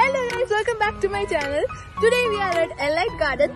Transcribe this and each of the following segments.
Hello guys, welcome back to my channel. Today we are at Elite Garden.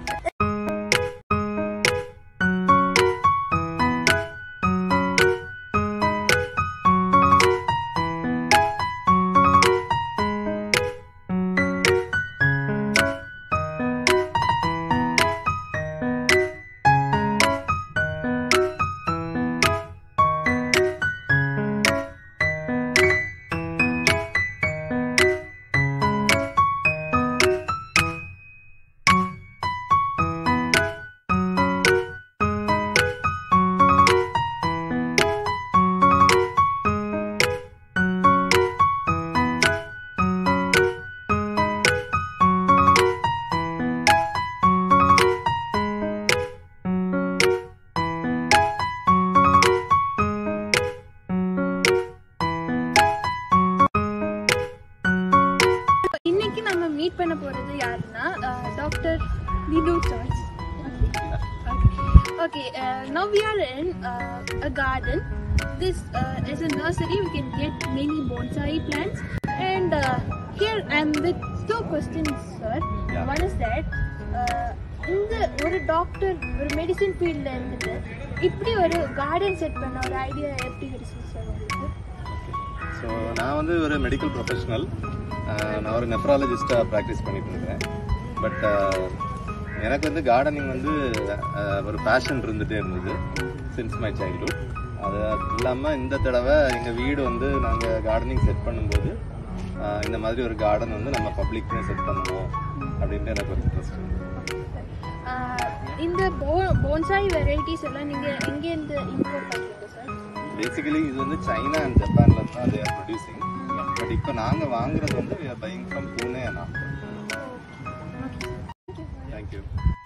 இன்னைக்கு நம்ம meet பண்ண போறது யாருன்னா டாக்டர் நிலு சார்ஜ் Okay, uh, now we are in uh, a garden. This uh, is a nursery. We can get many bonsai plants. And uh, here I'm with two questions, sir. Yeah. One is that uh, இந்த ஒரு doctor ஒரு medicine ஃபீல்டில் இருந்துட்டு இப்படி ஒரு garden set பண்ண ஒரு idea எப்படி கிடைச்சது சார் உங்களுக்கு ஸோ நான் வந்து ஒரு மெடிக்கல் ப்ரொஃபஷனல் நான் ஒரு நெஃப்ராலஜிஸ்டாக ப்ராக்டிஸ் பண்ணிட்டு இருக்கிறேன் பட் எனக்கு வந்து கார்டனிங் வந்து ஆஹ், ஒரு பேஷன் இருந்துகிட்டே இருந்தது சின்ஸ் மை சைல்ட்ஹுட் அது இல்லாமல் இந்த தடவை எங்கள் வீடு வந்து நாங்கள் கார்டனிங் செட் பண்ணும்போது ஆஹ், இந்த மாதிரி ஒரு கார்டன் வந்து நம்ம பப்ளிக்னே செட் பண்ணணும் அப்படின்ட்டு எனக்கு ஒரு இன்ட்ரெஸ்ட் ஆஹ் இந்த போ போன்சாய் வெரைட்டிஸ் எல்லாம் நீங்க எங்கேருந்து இம்போர்ட் பண்றீங்க சார் பேசிக்கலி இது வந்து சைனா அண்ட் ஜப்பான்ல தான் தே ஆர் ப்ரொடியூசிங் பட் இப்போ நாங்கள் வாங்குறது வந்து பையிங் ஃப்ரம் பூனே நான் தேங்க்யூ